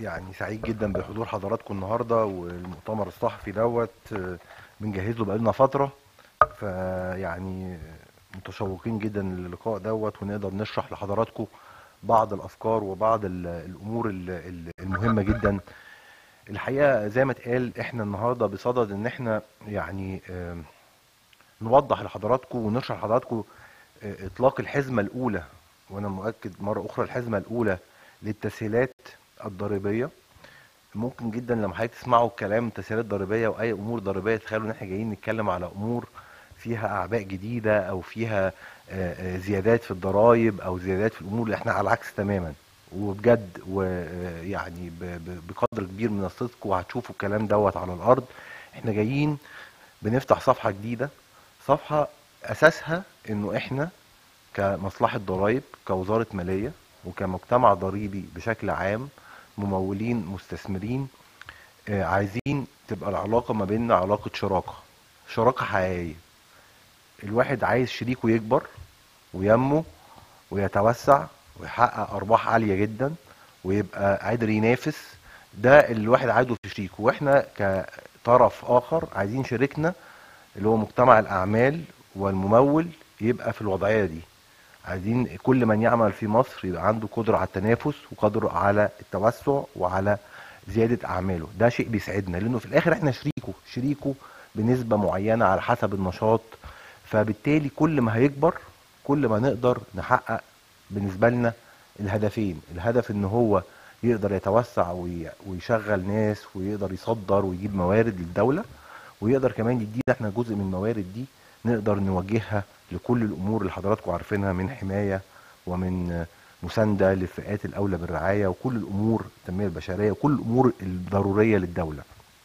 يعني سعيد جدا بحضور حضراتكم النهارده والمؤتمر الصحفي دوت آه، بنجهزه بقالنا فتره فيعني متشوقين جدا للقاء دوت ونقدر نشرح لحضراتكم بعض الافكار وبعض ال- الامور ال- ال- المهمه جدا الحقيقه زي ما اتقال احنا النهارده بصدد ان احنا يعني آم، نوضح لحضراتكم ونشرح لحضراتكم آه، اطلاق الحزمه الاولى وانا مؤكد مره اخرى الحزمه الاولى للتسهيلات الضريبيه ممكن جدا لما حضرتك تسمعوا الكلام تسهيلات ضريبيه واي امور ضريبيه تخيلوا ان احنا جايين نتكلم على امور فيها اعباء جديده او فيها آه، آه، زيادات في الضرائب او زيادات في الامور اللي احنا على العكس تماما وبجد ويعني بقدر كبير من الصدق وهتشوفوا الكلام دوت على الارض احنا جايين بنفتح صفحه جديده صفحه اساسها انه احنا كمصلحه ضرائب كوزاره ماليه وكمجتمع ضريبي بشكل عام ممولين مستثمرين آه، عايزين تبقى العلاقه ما بيننا علاقه شراكه شراكه حقيقيه الواحد عايز شريكه يكبر وينمو ويتوسع ويحقق ارباح عاليه جدا ويبقى قادر ينافس ده اللي الواحد عايزه في شريكه واحنا كطرف اخر عايزين شريكنا اللي هو مجتمع الاعمال والممول يبقى في الوضعيه دي عايزين كل من يعمل في مصر يبقى عنده قدره على التنافس وقدره على التوسع وعلى زياده اعماله ده شيء بيسعدنا لانه في الاخر احنا شريكه شريكه بنسبه معينه على حسب النشاط فبالتالي كل ما هيكبر كل ما نقدر نحقق بالنسبه لنا الهدفين الهدف ان هو يقدر يتوسع وي- ويشغل ناس ويقدر يصدر ويجيب موارد للدوله ويقدر كمان يدينا احنا جزء من الموارد دي نقدر نوجهها لكل الامور اللي حضراتكم عارفينها من حمايه ومن مسانده للفئات الاولى بالرعايه وكل الامور التنميه البشريه وكل الامور الضروريه للدوله.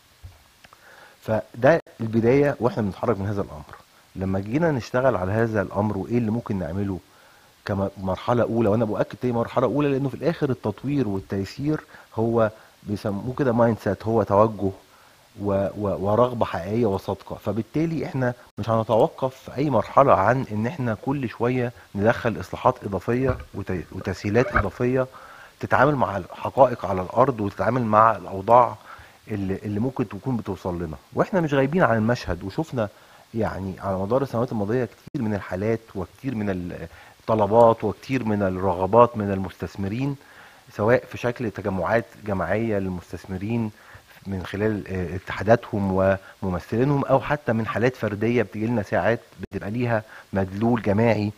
فده البدايه واحنا بنتحرك من هذا الامر. لما جينا نشتغل على هذا الامر وايه اللي ممكن نعمله كمرحله اولى وانا باكد تاني مرحله اولى لانه في الاخر التطوير والتيسير هو بيسموه كده مايند سيت هو توجه و و ورغبه حقيقيه وصادقه فبالتالي احنا مش هنتوقف في اي مرحله عن ان احنا كل شويه ندخل اصلاحات اضافيه وت- وتسهيلات اضافيه تتعامل مع الحقائق على الارض وتتعامل مع الاوضاع اللي, اللي ممكن تكون بتوصل لنا واحنا مش غايبين عن المشهد وشفنا يعني على مدار السنوات الماضيه كتير من الحالات وكتير من الطلبات وكتير من الرغبات من المستثمرين سواء في شكل تجمعات جماعيه للمستثمرين من خلال آه، اتحاداتهم وممثلينهم او حتى من حالات فرديه بتجي لنا ساعات بتبقى ليها مدلول جماعي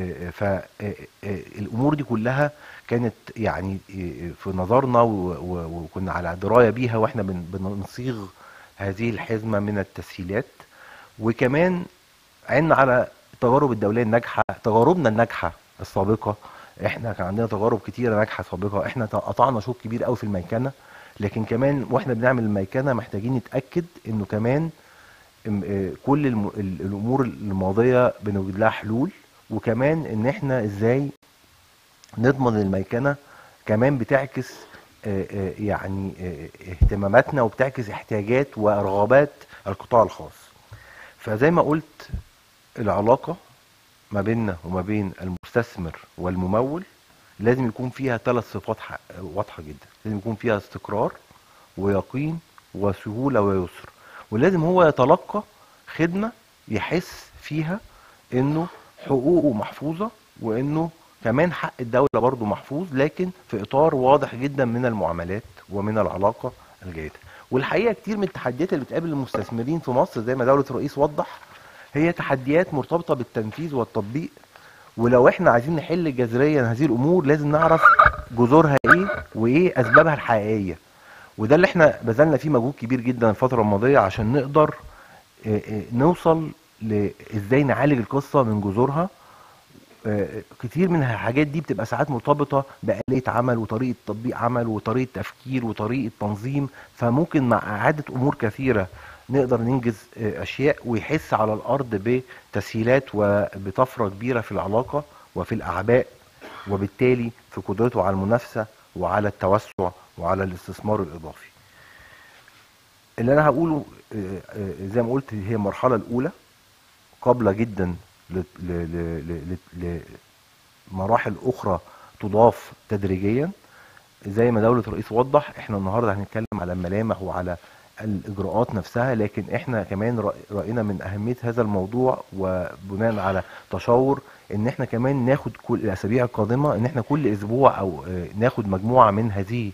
فالامور دي كلها كانت يعني آه، في نظرنا و- و- وكنا على درايه بيها واحنا بن- بنصيغ هذه الحزمه من التسهيلات وكمان عنا على التجارب الدوليه الناجحه تجاربنا الناجحه السابقه احنا كان عندنا تجارب كتيره ناجحه سابقه احنا قطعنا شوط كبير قوي في الميكنه لكن كمان واحنا بنعمل الميكنه محتاجين نتاكد انه كمان ام- اه كل الم- ال- الامور الماضيه بنوجد لها حلول وكمان ان احنا ازاي نضمن الميكنه كمان بتعكس اه، اه، يعني اه، اهتماماتنا وبتعكس احتياجات ورغبات القطاع الخاص فزي ما قلت العلاقه ما بيننا وما بين المستثمر والممول لازم يكون فيها ثلاث صفات ح- واضحه جدا لازم يكون فيها استقرار ويقين وسهوله ويسر ولازم هو يتلقى خدمه يحس فيها انه حقوقه محفوظه وانه كمان حق الدوله برضه محفوظ لكن في اطار واضح جدا من المعاملات ومن العلاقه الجيده والحقيقه كتير من التحديات اللي بتقابل المستثمرين في مصر زي ما دوله الرئيس وضح هي تحديات مرتبطه بالتنفيذ والتطبيق ولو احنا عايزين نحل جذريا هذه الامور لازم نعرف جذورها ايه وايه اسبابها الحقيقيه وده اللي احنا بذلنا فيه مجهود كبير جدا الفتره الماضيه عشان نقدر اه، اه، نوصل لازاي نعالج القصه من جذورها اه، كتير من الحاجات دي بتبقى ساعات مرتبطه بآلية عمل وطريقه تطبيق عمل وطريقه تفكير وطريقه تنظيم فممكن مع اعاده امور كثيره نقدر ننجز اه، اشياء ويحس على الارض بتسهيلات وبطفره كبيره في العلاقه وفي الاعباء وبالتالي في قدرته على المنافسه وعلى التوسع وعلى الاستثمار الاضافي. اللي انا هقوله اه، اه، زي ما قلت هي المرحله الاولى قابله جدا ل- ل- ل- ل- ل- لمراحل اخرى تضاف تدريجيا زي ما دولة الرئيس وضح احنا النهارده هنتكلم على الملامح وعلى الاجراءات نفسها لكن احنا كمان رأ- راينا من اهميه هذا الموضوع وبناء على تشاور ان احنا كمان ناخد كل الاسابيع القادمه ان احنا كل اسبوع او آه، ناخد مجموعه من هذه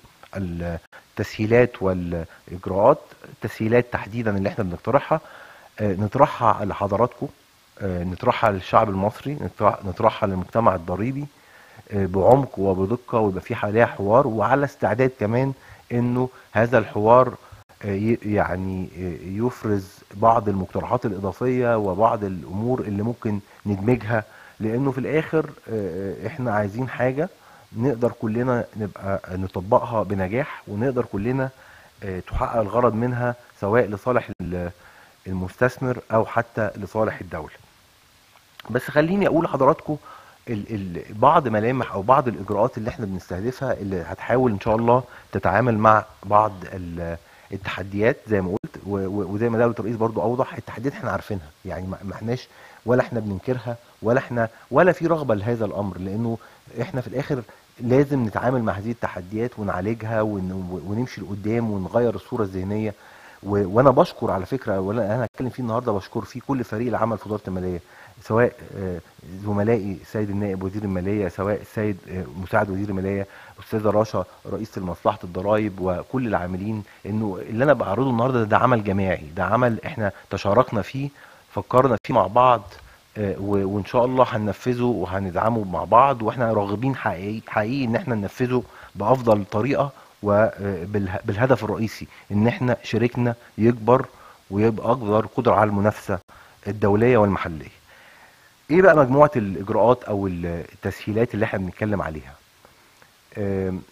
التسهيلات والاجراءات التسهيلات تحديدا اللي احنا بنقترحها آه، نطرحها لحضراتكم آه، نطرحها للشعب المصري نطرح- نطرحها للمجتمع الضريبي آه، بعمق وبدقه ويبقى في عليها حوار وعلى استعداد كمان انه هذا الحوار آه، ي- يعني آه، يفرز بعض المقترحات الاضافيه وبعض الامور اللي ممكن ندمجها لانه في الاخر آه، آه، احنا عايزين حاجه نقدر كلنا نبقى نطبقها بنجاح ونقدر كلنا آه، تحقق الغرض منها سواء لصالح ال- المستثمر او حتى لصالح الدوله بس خليني اقول لحضراتكم ال ال بعض ملامح او بعض الاجراءات اللي احنا بنستهدفها اللي هتحاول ان شاء الله تتعامل مع بعض ال- التحديات زي ما قلت و- و- وزي ما دوله الرئيس برضو اوضح التحديات احنا عارفينها يعني ما ما احناش ولا احنا بننكرها ولا احنا ولا في رغبه لهذا الامر لانه احنا في الاخر لازم نتعامل مع هذه التحديات ونعالجها ون- ونمشي لقدام ونغير الصوره الذهنيه و- وانا بشكر على فكره ولا انا هتكلم فيه النهارده بشكر فيه كل فريق العمل في وزاره الماليه سواء آه، زملائي السيد النائب وزير الماليه سواء السيد آه، مساعد وزير الماليه استاذه رشا رئيس مصلحه الضرائب وكل العاملين انه اللي انا بعرضه النهارده ده, ده عمل جماعي ده عمل احنا تشاركنا فيه فكرنا فيه مع بعض آه، و- وان شاء الله هننفذه وهندعمه مع بعض واحنا راغبين حقيقي حقيقي ان احنا ننفذه بافضل طريقه وبالهدف الرئيسي ان احنا شريكنا يكبر ويبقى اكبر قدره على المنافسه الدوليه والمحليه. ايه بقى مجموعه الاجراءات او التسهيلات اللي احنا بنتكلم عليها؟ آم،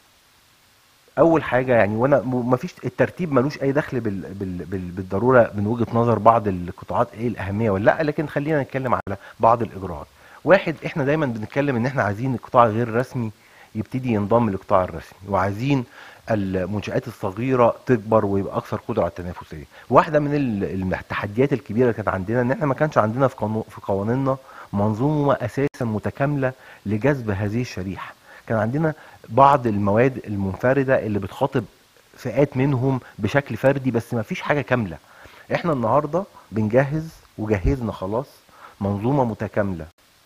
اول حاجه يعني وانا ما فيش الترتيب ملوش اي دخل بال بال بال بالضروره من وجهه نظر بعض القطاعات ايه الاهميه ولا لا لكن خلينا نتكلم على بعض الاجراءات. واحد احنا دايما بنتكلم ان احنا عايزين القطاع غير الرسمي يبتدي ينضم للقطاع الرسمي وعايزين المنشآت الصغيرة تكبر ويبقى أكثر قدرة على التنافسية. واحدة من ال- التحديات الكبيرة اللي كانت عندنا إن إحنا ما كانش عندنا في قانو- في قوانيننا منظومة أساسا متكاملة لجذب هذه الشريحة. كان عندنا بعض المواد المنفردة اللي بتخاطب فئات منهم بشكل فردي بس ما فيش حاجة كاملة. إحنا النهاردة بنجهز وجهزنا خلاص منظومة متكاملة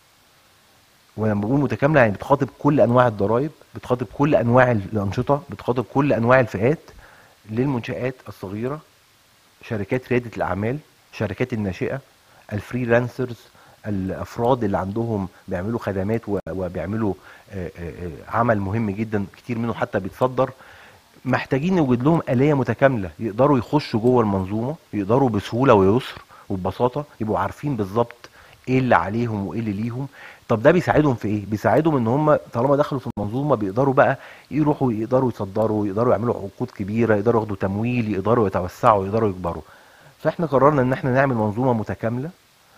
ولما بقول متكامله يعني بتخاطب كل انواع الضرائب بتخاطب كل انواع الانشطه بتخاطب كل انواع الفئات للمنشات الصغيره شركات رياده الاعمال شركات الناشئه الفريلانسرز الافراد اللي عندهم بيعملوا خدمات و- وبيعملوا آه، آه، آه، عمل مهم جدا كتير منه حتى بيتصدر محتاجين نوجد لهم آلية متكاملة يقدروا يخشوا جوه المنظومة يقدروا بسهولة ويسر وببساطة يبقوا عارفين بالظبط ايه اللي عليهم وايه اللي ليهم طب ده بيساعدهم في ايه بيساعدهم ان هم طالما دخلوا في المنظومة بيقدروا بقى يروحوا يقدروا يصدروا يقدروا يعملوا عقود كبيرة يقدروا ياخدوا تمويل يقدروا يتوسعوا يقدروا يكبروا فاحنا قررنا ان احنا نعمل منظومة متكاملة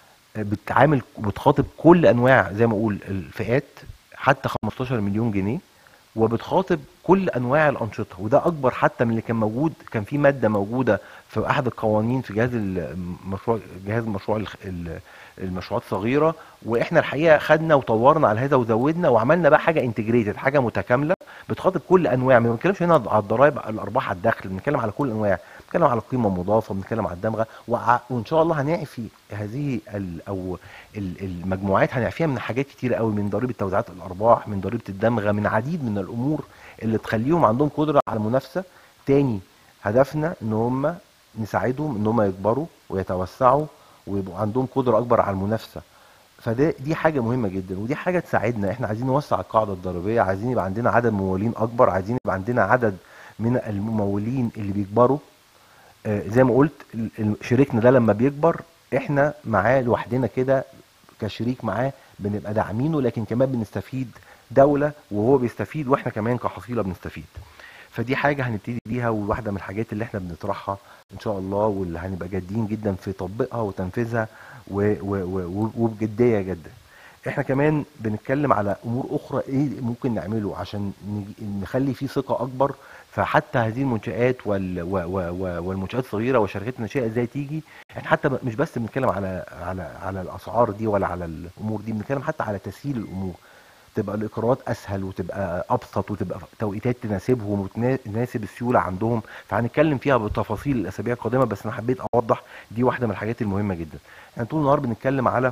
بتعامل بتخاطب كل انواع زي ما اقول الفئات حتى 15 مليون جنيه وبتخاطب كل انواع الانشطه وده اكبر حتى من اللي كان موجود كان في ماده موجوده في احد القوانين في جهاز المشروع جهاز مشروع الخ- ال- المشروعات الصغيره واحنا الحقيقه خدنا وطورنا على هذا وزودنا وعملنا بقى حاجه انتجريتد حاجه متكامله بتخاطب كل انواع ما بنتكلمش هنا على الضرائب الارباح على الدخل بنتكلم على كل الانواع بنتكلم على القيمه المضافه بنتكلم على الدمغه وع- وان شاء الله هنعفي هذه ال او ال- المجموعات هنعفيها من حاجات كتيره قوي من ضريبه توزيعات الارباح من ضريبه الدمغه من عديد من الامور اللي تخليهم عندهم قدره على المنافسه تاني هدفنا ان هم نساعدهم ان هم يكبروا ويتوسعوا ويبقوا عندهم قدره اكبر على المنافسه فده دي حاجه مهمه جدا ودي حاجه تساعدنا احنا عايزين نوسع القاعده الضريبيه عايزين يبقى عندنا عدد ممولين اكبر عايزين يبقى عندنا عدد من الممولين اللي بيكبروا آه، زي ما قلت ال- ال- شريكنا ده لما بيكبر احنا معاه لوحدنا كده كشريك معاه بنبقى داعمينه لكن كمان بنستفيد دولة وهو بيستفيد واحنا كمان كحصيلة بنستفيد فدي حاجة هنبتدي بيها وواحدة من الحاجات اللي احنا بنطرحها ان شاء الله واللي هنبقى جادين جدا في تطبيقها وتنفيذها و- و- و- وبجدية جدا احنا كمان بنتكلم على امور اخرى ايه ممكن نعمله عشان نج- نخلي فيه ثقة اكبر فحتى هذه المنشآت وال و و و والمنشآت الصغيرة والشركات الناشئة ازاي تيجي احنا حتى مش بس بنتكلم على على على الاسعار دي ولا على الامور دي بنتكلم حتى على تسهيل الامور تبقى الاقرارات اسهل وتبقى ابسط وتبقى توقيتات تناسبهم وتناسب السيوله عندهم فهنتكلم فيها بالتفاصيل الاسابيع القادمه بس انا حبيت اوضح دي واحده من الحاجات المهمه جدا احنا طول النهار بنتكلم على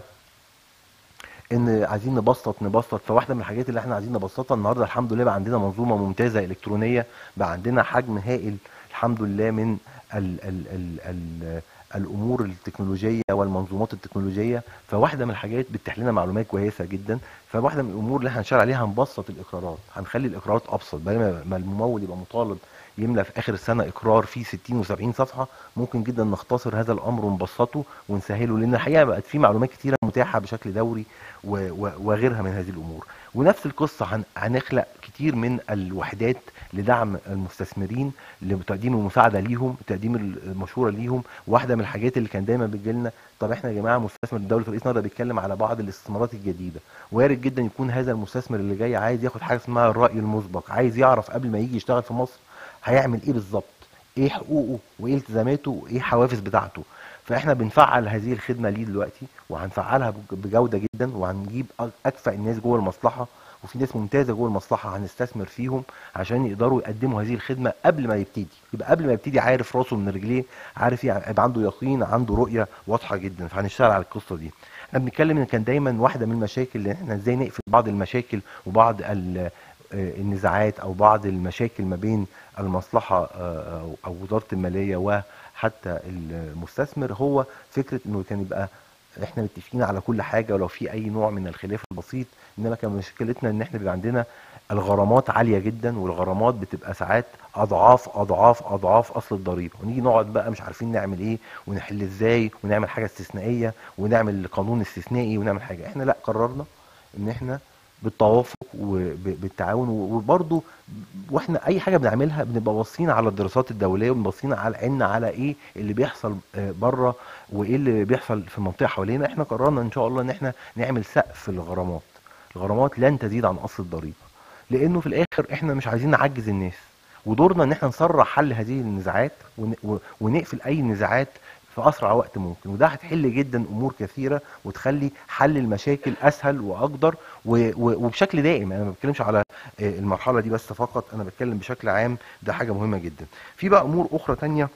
ان عايزين نبسط نبسط فواحده من الحاجات اللي احنا عايزين نبسطها النهارده الحمد لله بقى عندنا منظومه ممتازه الكترونيه بقى عندنا حجم هائل الحمد لله من ال ال ال ال الامور التكنولوجيه والمنظومات التكنولوجيه فواحده من الحاجات بتتيح لنا معلومات كويسه جدا فواحده من الامور اللي احنا هنشتغل عليها هنبسط الاقرارات هنخلي الاقرارات ابسط بدل ما الممول يبقى مطالب يملى في اخر السنه اقرار فيه 60 و70 صفحه ممكن جدا نختصر هذا الامر ونبسطه ونسهله لان الحقيقه بقت في معلومات كتيره متاحه بشكل دوري وغيرها من هذه الامور ونفس القصه هنخلق كتير من الوحدات لدعم المستثمرين لتقديم المساعده ليهم تقديم المشوره ليهم واحده من الحاجات اللي كان دايما بتجي لنا طب احنا يا جماعه مستثمر دوله الرئيس النهارده بيتكلم على بعض الاستثمارات الجديده وارد جدا يكون هذا المستثمر اللي جاي عايز ياخد حاجه اسمها الراي المسبق عايز يعرف قبل ما يجي يشتغل في مصر هيعمل ايه بالظبط ايه حقوقه وايه التزاماته وايه الحوافز بتاعته فاحنا بنفعل هذه الخدمه ليه دلوقتي وهنفعلها بجوده جدا وهنجيب اكفأ الناس جوه المصلحه وفي ناس ممتازه جوه المصلحه هنستثمر فيهم عشان يقدروا يقدموا هذه الخدمه قبل ما يبتدي يبقى قبل ما يبتدي عارف راسه من رجليه عارف يبقى عنده يقين عنده رؤيه واضحه جدا فهنشتغل على القصه دي احنا بنتكلم ان كان دايما واحده من المشاكل اللي احنا ازاي نقفل بعض المشاكل وبعض النزاعات او بعض المشاكل ما بين المصلحه او وزاره الماليه وحتى المستثمر هو فكره انه كان يبقى احنا متفقين على كل حاجه ولو في اي نوع من الخلاف البسيط انما كان مشكلتنا ان احنا بيبقى عندنا الغرامات عاليه جدا والغرامات بتبقى ساعات اضعاف اضعاف اضعاف اصل الضريبه ونيجي نقعد بقى مش عارفين نعمل ايه ونحل ازاي ونعمل حاجه استثنائيه ونعمل قانون استثنائي ونعمل حاجه احنا لا قررنا ان احنا بالتوافق وبالتعاون وبرضه واحنا اي حاجه بنعملها بنبقى باصين على الدراسات الدوليه وباصين على عيننا على ايه اللي بيحصل بره وايه اللي بيحصل في المنطقه حوالينا احنا قررنا ان شاء الله ان احنا نعمل سقف للغرامات الغرامات لن تزيد عن اصل الضريبه لانه في الاخر احنا مش عايزين نعجز الناس ودورنا ان احنا نسرع حل هذه النزاعات ونقفل اي نزاعات في اسرع وقت ممكن وده هتحل جدا امور كثيره وتخلي حل المشاكل اسهل واقدر وبشكل دائم انا ما بتكلمش على المرحله دي بس فقط انا بتكلم بشكل عام ده حاجه مهمه جدا في بقى امور اخرى تانية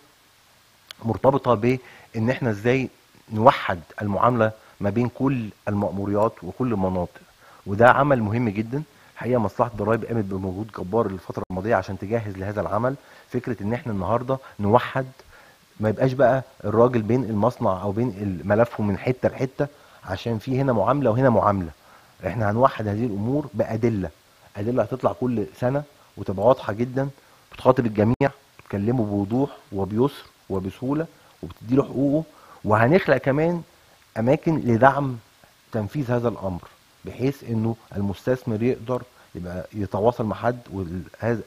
مرتبطه بان احنا ازاي نوحد المعامله ما بين كل المأموريات وكل المناطق وده عمل مهم جدا الحقيقه مصلحه الضرايب قامت بمجهود جبار الفتره الماضيه عشان تجهز لهذا العمل فكره ان احنا النهارده نوحد ما يبقاش بقى الراجل بين المصنع او بين ملفه من حته لحته عشان في هنا معامله وهنا معامله احنا هنوحد هذه الامور بادله ادله هتطلع كل سنه وتبقى واضحه جدا بتخاطب الجميع بتكلمه بوضوح وبيسر وبسهوله وبتدي له حقوقه وهنخلق كمان اماكن لدعم تنفيذ هذا الامر بحيث انه المستثمر يقدر يبقى يتواصل مع حد وهذا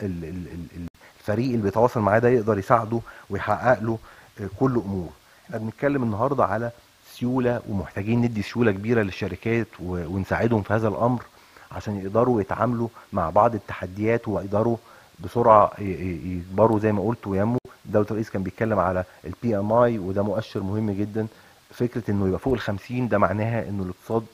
الفريق اللي بيتواصل معاه ده يقدر يساعده ويحقق له كل امور احنا بنتكلم النهارده على سيوله ومحتاجين ندي سيوله كبيره للشركات ونساعدهم في هذا الامر عشان يقدروا يتعاملوا مع بعض التحديات ويقدروا بسرعه يكبروا زي ما قلت وينموا دوله الرئيس كان بيتكلم على البي ام اي وده مؤشر مهم جدا فكره انه يبقى فوق ال 50 ده معناها انه الاقتصاد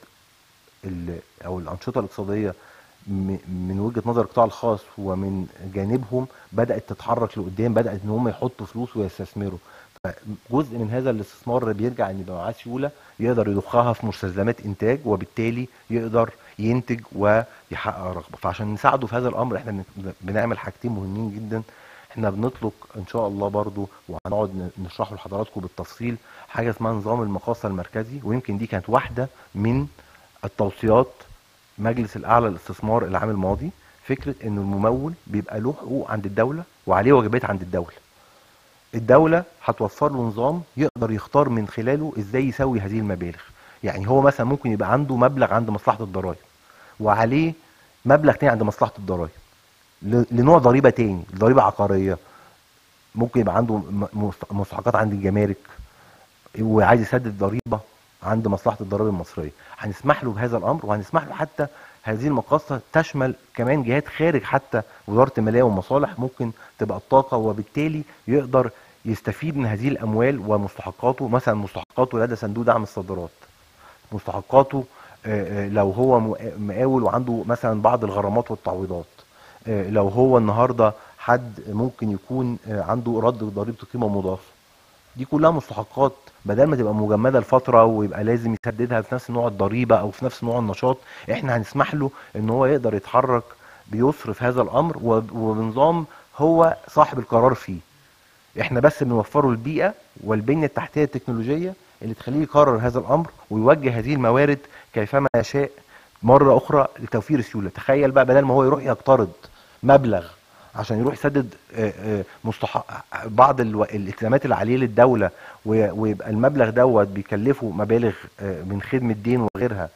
او الانشطه الاقتصاديه من وجهه نظر القطاع الخاص ومن جانبهم بدات تتحرك لقدام بدات ان هم يحطوا فلوس ويستثمروا فجزء من هذا الاستثمار بيرجع ان يبقى معاه سيوله يقدر يضخها في مستلزمات انتاج وبالتالي يقدر ينتج ويحقق رغبه فعشان نساعده في هذا الامر احنا بنعمل حاجتين مهمين جدا احنا بنطلق ان شاء الله برضو وهنقعد نشرحه لحضراتكم بالتفصيل حاجه اسمها نظام المقاصه المركزي ويمكن دي كانت واحده من التوصيات مجلس الاعلى للاستثمار العام الماضي فكره ان الممول بيبقى له حقوق عند الدوله وعليه واجبات عند الدوله الدوله هتوفر له نظام يقدر يختار من خلاله ازاي يسوي هذه المبالغ يعني هو مثلا ممكن يبقى عنده مبلغ عند مصلحه الضرائب وعليه مبلغ تاني عند مصلحه الضرائب لنوع ضريبه تاني ضريبه عقاريه ممكن يبقى عنده مستحقات عند الجمارك وعايز يسدد ضريبه عند مصلحه الضرائب المصريه هنسمح له بهذا الامر وهنسمح له حتى هذه المقاصه تشمل كمان جهات خارج حتى وزاره الماليه والمصالح ممكن تبقى الطاقه وبالتالي يقدر يستفيد من هذه الاموال ومستحقاته مثلا مستحقاته لدى صندوق دعم الصادرات مستحقاته آه، آه، لو هو مقاول وعنده مثلا بعض الغرامات والتعويضات آه، لو هو النهارده حد ممكن يكون عنده رد ضريبه القيمه المضافه دي كلها مستحقات بدل ما تبقى مجمده لفتره ويبقى لازم يسددها في نفس نوع الضريبه او في نفس نوع النشاط احنا هنسمح له ان هو يقدر يتحرك بيسر في هذا الامر وبنظام هو صاحب القرار فيه احنا بس بنوفره البيئه والبنيه التحتيه التكنولوجيه اللي تخليه يقرر هذا الامر ويوجه هذه الموارد كيفما يشاء مره اخرى لتوفير السيوله تخيل بقى بدل ما هو يروح يقترض مبلغ عشان يروح يسدد آه، آه، مستحق بعض الالتزامات اللي عليه للدوله ويبقى المبلغ دوت بيكلفه مبالغ آه، من خدمه دين وغيرها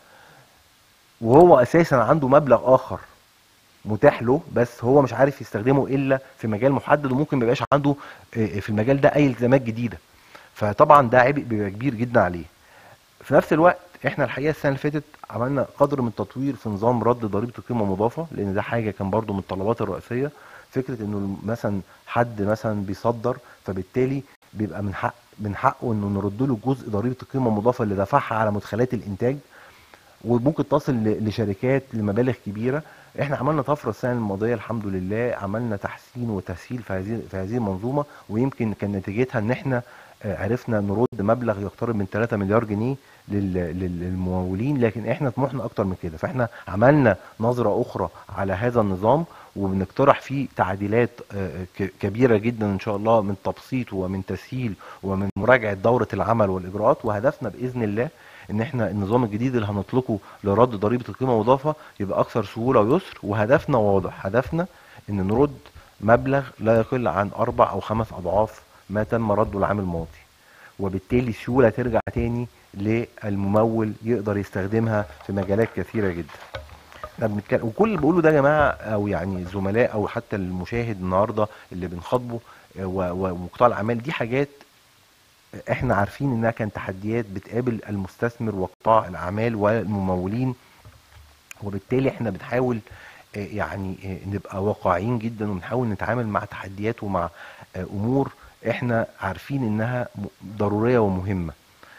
وهو اساسا عنده مبلغ اخر متاح له بس هو مش عارف يستخدمه الا في مجال محدد وممكن ما يبقاش عنده في المجال ده اي التزامات جديده فطبعا ده عبء بيبقى كبير جدا عليه في نفس الوقت احنا الحقيقه السنه اللي فاتت عملنا قدر من التطوير في نظام رد ضريبه القيمه المضافه لان ده حاجه كان برضو من الطلبات الرئيسيه فكره انه مثلا حد مثلا بيصدر فبالتالي بيبقى من حق من حقه انه نرد له جزء ضريبه القيمه المضافه اللي دفعها على مدخلات الانتاج وممكن تصل لشركات لمبالغ كبيره احنا عملنا طفره السنه الماضيه الحمد لله عملنا تحسين وتسهيل في هذه في هذه المنظومه ويمكن كان نتيجتها ان احنا آه، عرفنا نرد مبلغ يقترب من 3 مليار جنيه للممولين لكن احنا طموحنا اكتر من كده فاحنا عملنا نظره اخرى على هذا النظام وبنقترح فيه تعديلات آه، كبيره جدا ان شاء الله من تبسيط ومن تسهيل ومن مراجعه دوره العمل والاجراءات وهدفنا باذن الله ان احنا النظام الجديد اللي هنطلقه لرد ضريبه القيمه المضافه يبقى اكثر سهوله ويسر وهدفنا واضح هدفنا ان نرد مبلغ لا يقل عن اربع او خمس اضعاف ما تم رده العام الماضي وبالتالي السيوله ترجع تاني للممول يقدر يستخدمها في مجالات كثيره جدا احنا بنتكلم وكل اللي بقوله ده يا جماعه او يعني زملاء او حتى المشاهد النهارده اللي بنخاطبه آه، وقطاع الاعمال دي حاجات احنا عارفين انها كانت تحديات بتقابل المستثمر وقطاع الاعمال والممولين وبالتالي احنا بنحاول آه، يعني آه، نبقى واقعيين جدا وبنحاول نتعامل مع تحديات ومع امور احنا عارفين انها ضروريه ومهمه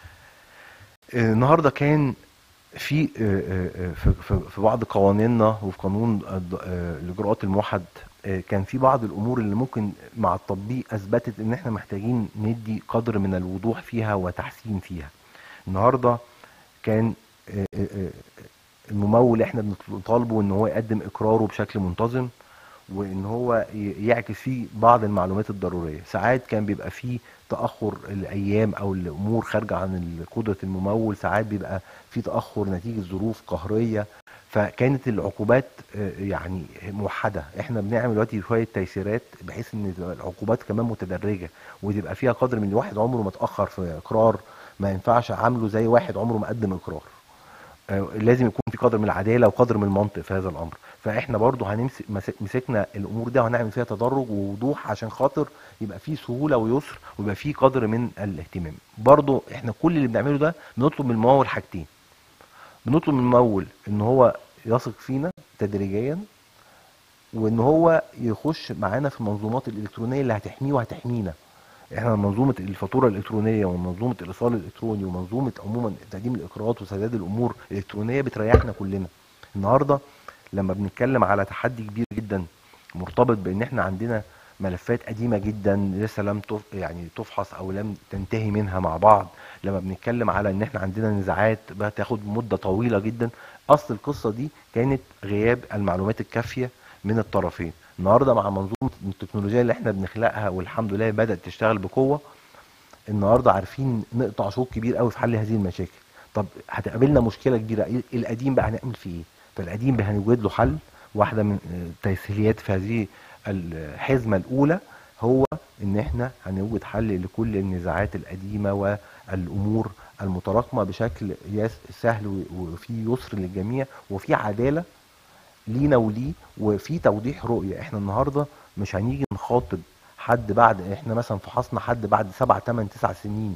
النهارده كان في في بعض قوانيننا وفي قانون الاجراءات الموحد كان في بعض الامور اللي ممكن مع التطبيق اثبتت ان احنا محتاجين ندي قدر من الوضوح فيها وتحسين فيها النهارده كان الممول احنا بنطالبه ان هو يقدم اقراره بشكل منتظم وان هو يعكس فيه بعض المعلومات الضروريه ساعات كان بيبقى فيه تاخر الايام او الامور خارجه عن قدره الممول ساعات بيبقى في تاخر نتيجه ظروف قهريه فكانت العقوبات آه، يعني موحده احنا بنعمل دلوقتي شويه تيسيرات بحيث ان العقوبات كمان متدرجه وتبقى فيها قدر من واحد عمره ما اتاخر في اقرار ما ينفعش عامله زي واحد عمره ما قدم اقرار آه، لازم يكون في قدر من العداله وقدر من المنطق في هذا الامر فاحنا برضو هنمسك مسكنا الامور دي وهنعمل فيها تدرج ووضوح عشان خاطر يبقى في سهوله ويسر ويبقى في قدر من الاهتمام برضو احنا كل اللي بنعمله ده بنطلب من الممول حاجتين بنطلب من الممول ان هو يثق فينا تدريجيا وان هو يخش معانا في المنظومات الالكترونيه اللي هتحميه وهتحمينا احنا منظومه الفاتوره الالكترونيه ومنظومه الايصال الالكتروني ومنظومه عموما تقديم الاقرارات وسداد الامور الالكترونيه بتريحنا كلنا النهارده لما بنتكلم على تحدي كبير جدا مرتبط بان احنا عندنا ملفات قديمه جدا لسه لم يعني تفحص او لم تنتهي منها مع بعض لما بنتكلم على ان احنا عندنا نزاعات بتاخد مده طويله جدا اصل القصه دي كانت غياب المعلومات الكافيه من الطرفين النهارده مع منظومه التكنولوجيا اللي احنا بنخلقها والحمد لله بدات تشتغل بقوه النهارده عارفين نقطع شوط كبير قوي في حل هذه المشاكل طب هتقابلنا مشكله كبيره إيه القديم بقى هنعمل فيه ايه فالقديم هنوجد له حل واحده من التسهيلات في هذه الحزمه الاولى هو ان احنا هنوجد حل لكل النزاعات القديمه والامور المتراكمه بشكل سهل وفي يسر للجميع وفي عداله لينا وليه وفي توضيح رؤيه احنا النهارده مش هنيجي نخاطب حد بعد احنا مثلا فحصنا حد بعد سبع ثمان تسع سنين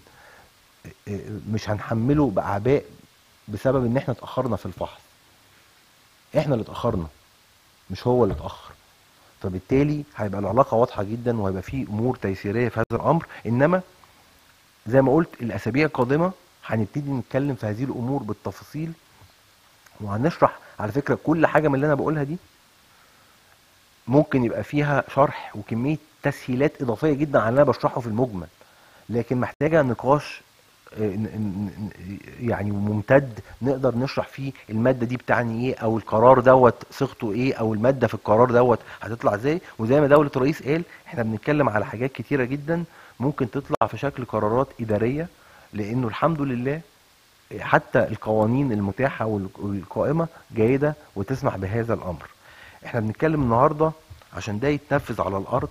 مش هنحمله باعباء بسبب ان احنا اتاخرنا في الفحص احنا اللي اتاخرنا مش هو اللي اتاخر فبالتالي هيبقى العلاقه واضحه جدا وهيبقى في امور تيسيريه في هذا الامر انما زي ما قلت الاسابيع القادمه هنبتدي نتكلم في هذه الامور بالتفاصيل وهنشرح على فكره كل حاجه من اللي انا بقولها دي ممكن يبقى فيها شرح وكميه تسهيلات اضافيه جدا على اللي انا بشرحه في المجمل لكن محتاجه نقاش آه، ن- ن- ن- يعني ممتد نقدر نشرح فيه الماده دي بتعني ايه او القرار دوت صيغته ايه او الماده في القرار دوت هتطلع ازاي وزي ما دوله الرئيس قال احنا بنتكلم على حاجات كتيره جدا ممكن تطلع في شكل قرارات اداريه لانه الحمد لله حتى القوانين المتاحه وال- والقائمه جيده وتسمح بهذا الامر احنا بنتكلم النهارده عشان ده يتنفذ على الارض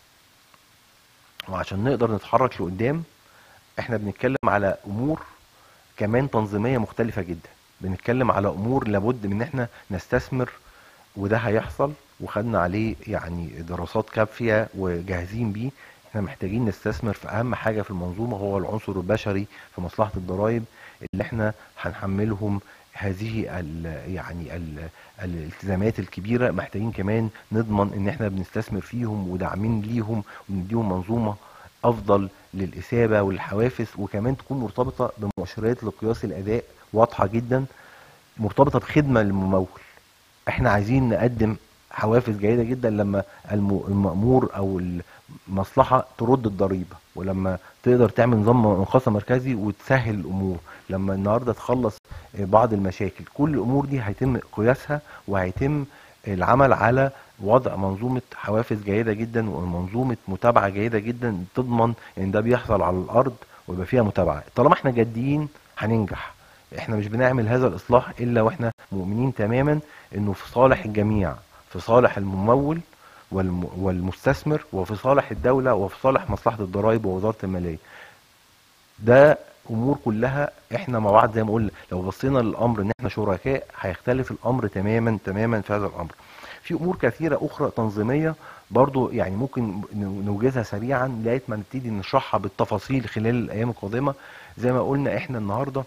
وعشان نقدر نتحرك لقدام احنا بنتكلم على امور كمان تنظيميه مختلفه جدا بنتكلم على امور لابد من ان احنا نستثمر وده هيحصل وخدنا عليه يعني دراسات كافيه وجاهزين بيه احنا محتاجين نستثمر في اهم حاجه في المنظومه هو العنصر البشري في مصلحه الضرائب اللي احنا هنحملهم هذه ال يعني ال الالتزامات الكبيره محتاجين كمان نضمن ان احنا بنستثمر فيهم وداعمين ليهم ونديهم منظومه افضل للاثابه والحوافز وكمان تكون مرتبطه بمؤشرات لقياس الاداء واضحه جدا مرتبطه بخدمه للممول احنا عايزين نقدم حوافز جيده جدا لما الم- المأمور او المصلحه ترد الضريبه ولما تقدر تعمل نظام منقصه مركزي وتسهل الامور لما النهارده تخلص بعض المشاكل كل الامور دي هيتم قياسها وهيتم العمل على وضع منظومه حوافز جيده جدا ومنظومه متابعه جيده جدا تضمن ان ده بيحصل على الارض ويبقى فيها متابعه طالما احنا جادين هننجح احنا مش بنعمل هذا الاصلاح الا واحنا مؤمنين تماما انه في صالح الجميع في صالح الممول والم- والمستثمر وفي صالح الدولة وفي صالح مصلحة الضرائب ووزارة المالية ده امور كلها احنا مع بعض زي ما قلنا لو بصينا للامر ان احنا شركاء هيختلف الامر تماما تماما في هذا الامر في امور كثيره اخرى تنظيميه برضو يعني ممكن نوجزها سريعا لغايه ما نبتدي نشرحها بالتفاصيل خلال الايام القادمه زي ما قلنا احنا النهارده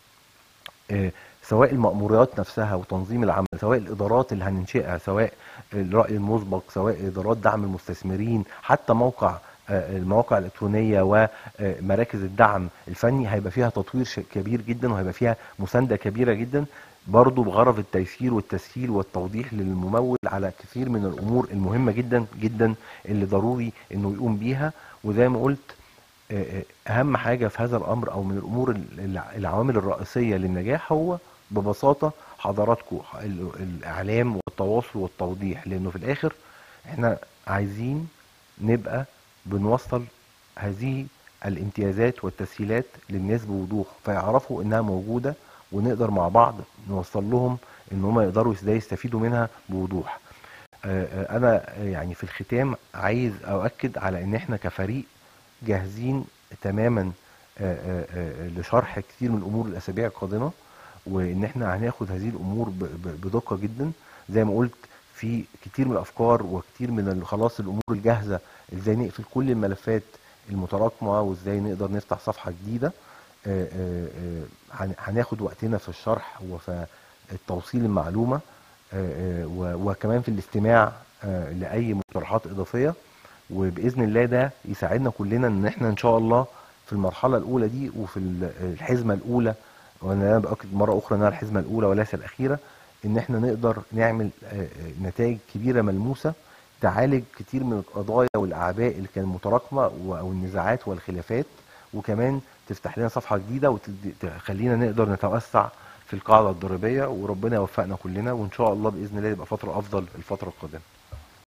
آه، سواء المأموريات نفسها وتنظيم العمل سواء الإدارات اللي هننشئها سواء الرأي المسبق سواء إدارات دعم المستثمرين حتى موقع آه، المواقع الإلكترونية ومراكز الدعم الفني هيبقى فيها تطوير ش- كبير جدا وهيبقى فيها مساندة كبيرة جدا برضو بغرض التيسير والتسهيل والتوضيح للممول على كثير من الأمور المهمة جدا جدا اللي ضروري إنه يقوم بيها وزي ما قلت آه، آه، اهم حاجه في هذا الامر او من الامور ال- الع- العوامل الرئيسيه للنجاح هو ببساطه حضراتكم ال- الاعلام والتواصل والتوضيح لانه في الاخر احنا عايزين نبقى بنوصل هذه الامتيازات والتسهيلات للناس بوضوح فيعرفوا انها موجوده ونقدر مع بعض نوصل لهم ان هم يقدروا ازاي يستفيدوا منها بوضوح آه، آه، انا آه، يعني في الختام عايز اؤكد على ان احنا كفريق جاهزين تماما آه، آه، آه، لشرح كتير من الامور الاسابيع القادمه وان احنا هناخد هذه الامور ب- ب- بدقه جدا زي ما قلت في كتير من الافكار وكتير من ال- خلاص الامور الجاهزه ازاي نقفل كل الملفات المتراكمه وازاي نقدر نفتح صفحه جديده آه، آه، آه، هن- هناخد وقتنا في الشرح وفي التوصيل المعلومه آه، آه، و- وكمان في الاستماع آه، لاي مقترحات اضافيه وباذن الله ده يساعدنا كلنا ان احنا ان شاء الله في المرحله الاولى دي وفي ال- الحزمه الاولى وانا باكد مره اخرى انها الحزمه الاولى وليس الاخيره ان احنا نقدر نعمل آه، آه، نتائج كبيره ملموسه تعالج كتير من القضايا والاعباء اللي كانت متراكمه و- او النزاعات والخلافات وكمان تفتح لنا صفحه جديده وتخلينا نقدر نتوسع في القاعده الضريبيه وربنا يوفقنا كلنا وان شاء الله باذن الله يبقى فتره افضل الفتره القادمه